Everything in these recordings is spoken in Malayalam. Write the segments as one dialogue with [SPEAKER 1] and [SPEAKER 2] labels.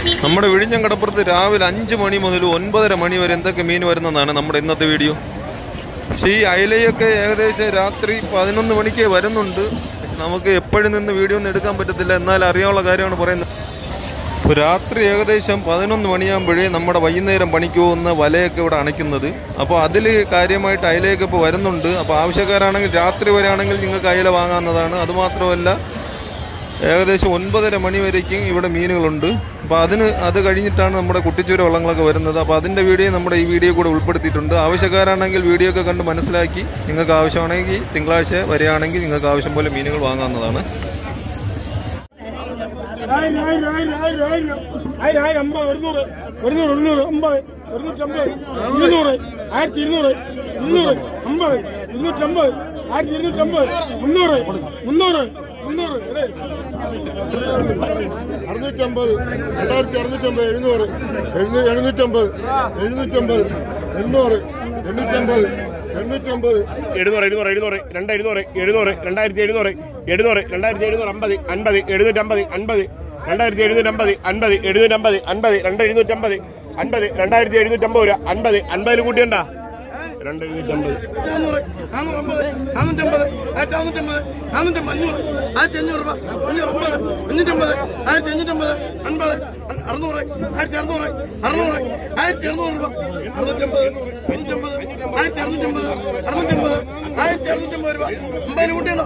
[SPEAKER 1] നമ്മുടെ വിഴിഞ്ഞം കടപ്പുറത്ത് രാവിലെ അഞ്ച് മണി മുതൽ ഒൻപതര മണി വരെ എന്തൊക്കെ മീൻ വരുന്നതാണ് നമ്മുടെ ഇന്നത്തെ വീഡിയോ പക്ഷേ ഈ അയലയൊക്കെ ഏകദേശം രാത്രി പതിനൊന്ന് മണിക്ക് വരുന്നുണ്ട് നമുക്ക് എപ്പോഴും നിന്ന് വീഡിയോ ഒന്നും എടുക്കാൻ പറ്റത്തില്ല എന്നാൽ അറിയാനുള്ള കാര്യമാണ് പറയുന്നത് ഇപ്പോൾ രാത്രി ഏകദേശം പതിനൊന്ന് മണിയാകുമ്പോഴേ നമ്മുടെ വൈകുന്നേരം പണിക്ക് പോകുന്ന വലയൊക്കെ ഇവിടെ അണയ്ക്കുന്നത് അപ്പോൾ അതിൽ കാര്യമായിട്ട് അയലയൊക്കെ ഇപ്പോൾ വരുന്നുണ്ട് അപ്പോൾ ആവശ്യക്കാരാണെങ്കിൽ രാത്രി വരാണെങ്കിൽ നിങ്ങൾക്ക് അയല വാങ്ങാവുന്നതാണ് അതുമാത്രമല്ല ഏകദേശം ഒൻപതര മണി വരേക്കും ഇവിടെ മീനുകളുണ്ട് അപ്പോൾ അതിന് അത് കഴിഞ്ഞിട്ടാണ് നമ്മുടെ കുട്ടിച്ചൂര വള്ളങ്ങളൊക്കെ വരുന്നത് അപ്പോൾ അതിൻ്റെ വീഡിയോ നമ്മുടെ ഈ വീഡിയോ കൂടെ ഉൾപ്പെടുത്തിയിട്ടുണ്ട് ആവശ്യക്കാരാണെങ്കിൽ വീഡിയോ ഒക്കെ കണ്ട് മനസ്സിലാക്കി നിങ്ങൾക്ക് ആവശ്യമാണെങ്കിൽ തിങ്കളാഴ്ച വരികയാണെങ്കിൽ നിങ്ങൾക്ക് ആവശ്യം പോലെ മീനുകൾ വാങ്ങാവുന്നതാണ്
[SPEAKER 2] ആയിരം ആയിരം ആയിരം ആയിരം ആയിരം ആയിരം ആയിരം അമ്പത് ഒരുന്നൂറ് ഒരുന്നൂറ് ഒരുന്നൂറ് അമ്പത് ഒരുന്നൂറ്റമ്പത് ഇരുന്നൂറ് ആയിരത്തി ഇരുന്നൂറ് ഇരുന്നൂറ് അമ്പത് ഇരുന്നൂറ്റമ്പത് ആയിരത്തി ഇരുന്നൂറ്റമ്പത് മുന്നൂറ് മുന്നൂറ് മുന്നൂറ് അതെ
[SPEAKER 3] അറുന്നൂറ്റമ്പത് രണ്ടായിരത്തി അറുന്നൂറ്റമ്പത് എഴുന്നൂറ് എഴുന്നൂ- എഴുന്നൂറ്റമ്പത് എഴുന്നൂറ്റമ്പത് എണ്ണൂറ് എണ്ണൂറ്റമ്പത് എണ്ണൂറ്റമ്പത്
[SPEAKER 4] എഴുന്നൂറ് എഴുന്നൂറ് എഴുന്നൂറ് രണ്ട് എഴുന്നൂറ് എഴുന്നൂറ് രണ്ടായിരത്തി എഴുന്നൂറ് എഴുന്നൂറ് രണ്ടായിരത്തി എഴുന്നൂറ് അമ്പത് അൻപത് എഴുന്നൂറ്റമ്പത് അൻപത് രണ്ടായിരത്തി എഴുന്നൂറ്റമ്പത് അൻപത് എഴുന്നൂറ്റമ്പത് അൻപത് രണ്ട് എഴുന്നൂറ്റമ്പത് അൻപത് രണ്ടായിരത്തി എഴുന്നൂറ്റമ്പത് രൂപ അൻപത് അൻപതിൽ കൂട്ടിയണ്ട രണ്ട് എഴുന്നൂറ്റമ്പത്
[SPEAKER 5] നാനൂറ് നാനൂറമ്പത് നാനൂറ്റമ്പത് ആയിരത്തി അറുന്നൂറ്റമ്പത് നാനൂറ്റമ്പത് അഞ്ഞൂറ് ആയിരത്തി അഞ്ഞൂറ് രൂപ അഞ്ഞൂറ് അമ്പത് അഞ്ഞൂറ്റമ്പത് ആയിരത്തി അഞ്ഞൂറ്റമ്പത് അൻപത് അ- അറുന്നൂറ് ആയിരത്തി അറുന്നൂറ് അറുന്നൂറ് ആയിരത്തി അറുന്നൂറ് രൂപ അറുന്നൂറ്റമ്പത് അഞ്ഞൂറ്റമ്പത് ആയിരത്തി അറുന്നൂറ്റമ്പത് അറുന്നൂറ്റമ്പത് ആയിരത്തി അറുന്നൂറ്റമ്പത് രൂപ അമ്പതിന് കൂട്ടിയുണ്ടോ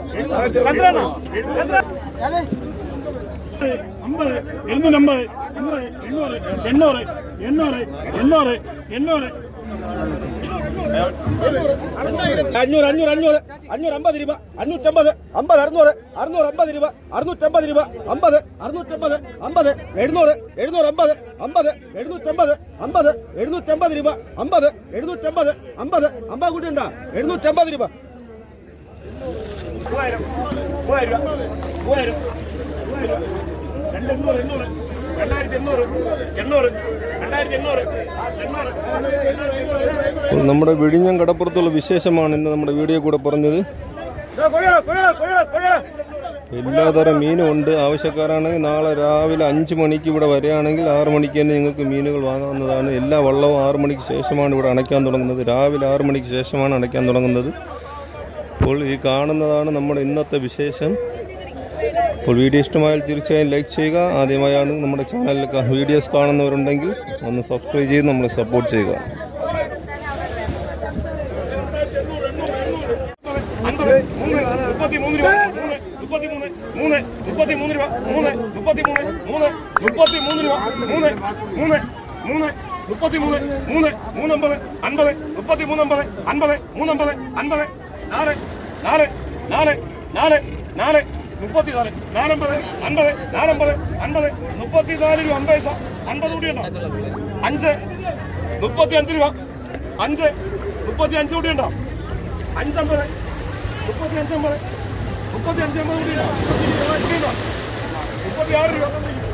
[SPEAKER 2] അമ്പത് എഴുന്നൂറ്റമ്പത് അമ്പത് എണ്ണൂറ് എണ്ണൂറ് എണ്ണൂറ് എണ്ണൂറ് എണ്ണൂറ്
[SPEAKER 6] അഞ്ഞൂറ് അഞ്ഞൂറ് അഞ്ഞൂറ് അഞ്ഞൂറ് അമ്പത് രൂപ അഞ്ഞൂറ്റമ്പത് അമ്പത് അറുന്നൂറ് അറുന്നൂറ് അമ്പത് രൂപ അറുന്നൂറ്റമ്പത് രൂപ അമ്പത് അറുന്നൂറ്റമ്പത് അമ്പത് എഴുന്നൂറ് എഴുന്നൂറ് അമ്പത് അമ്പത് എഴുന്നൂറ്റമ്പത് അമ്പത് എഴുന്നൂറ്റമ്പത് രൂപ അമ്പത് എഴുന്നൂറ്റമ്പത് അമ്പത് അമ്പത് കൂടി ഉണ്ടാ എഴുന്നൂറ്റമ്പത് രൂപ
[SPEAKER 4] മൂവായിരം മൂവായിരം രൂപ മൂവായിരം മൂവായിരം രണ്ട് എണ്ണൂറ് എണ്ണൂറ് രണ്ടായിരത്തി എണ്ണൂറ് എണ്ണൂറ് രണ്ടായിരത്തി എണ്ണൂറ് എണ്ണൂറ്
[SPEAKER 1] അപ്പോൾ നമ്മുടെ വിഴിഞ്ഞം കടപ്പുറത്തുള്ള വിശേഷമാണ് ഇന്ന് നമ്മുടെ വീഡിയോ കൂടെ പറഞ്ഞത് എല്ലാതരം മീനും ഉണ്ട് ആവശ്യക്കാരാണെങ്കിൽ നാളെ രാവിലെ അഞ്ച് മണിക്ക് ഇവിടെ വരികയാണെങ്കിൽ ആറ് മണിക്ക് തന്നെ നിങ്ങൾക്ക് മീനുകൾ വാങ്ങാവുന്നതാണ് എല്ലാ വള്ളവും ആറ് മണിക്ക് ശേഷമാണ് ഇവിടെ അണയ്ക്കാൻ തുടങ്ങുന്നത് രാവിലെ ആറ് മണിക്ക് ശേഷമാണ് അണയ്ക്കാൻ തുടങ്ങുന്നത് അപ്പോൾ ഈ കാണുന്നതാണ് നമ്മുടെ ഇന്നത്തെ വിശേഷം അപ്പോൾ വീഡിയോ ഇഷ്ടമായാൽ തീർച്ചയായും ലൈക്ക് ചെയ്യുക ആദ്യമായാണ് നമ്മുടെ ചാനലിൽ കാ- വീഡിയോസ് കാണുന്നവരുണ്ടെങ്കിൽ ഒന്ന് സബ്സ്ക്രൈബ് ചെയ്ത് നമ്മളെ സപ്പോർട്ട് ചെയ്യുക
[SPEAKER 4] അൻപത് മൂന്ന് മുപ്പത്തി മൂന്ന് രൂപ മൂന്ന് മുപ്പത്തി മൂന്ന് മൂന്ന് മുപ്പത്തി മൂന്ന് രൂപ മൂന്ന് മുപ്പത്തി മൂന്ന് മൂന്ന് മുപ്പത്തി മൂന്ന് രൂപ മൂന്ന് മൂന്ന് മൂന്ന് മുപ്പത്തി മൂന്ന് മൂന്ന് മൂന്നമ്പത് അൻപത് മുപ്പത്തി മൂന്നമ്പത് അൻപത് മൂന്നമ്പത് അൻപത് നാല് നാല് നാല് നാല് നാല് മുപ്പത്തിനാല് നാലമ്പത് അൻപത് നാലമ്പത് അൻപത് മുപ്പത്തിനാല് രൂപ അമ്പത് പൈസ അൻപത് കൂടിയുണ്ടോ അഞ്ച് മുപ്പത്തി അഞ്ച് രൂപ അഞ്ച് മുപ്പത്തി അഞ്ച് കൂടിയുണ്ടോ അഞ്ചമ്പത് മുപ്പത്തി അഞ്ചമ്പത് മുപ്പത്തി അഞ്ചമ്പത് കൂടി മുപ്പത്തി ആറ് രൂപ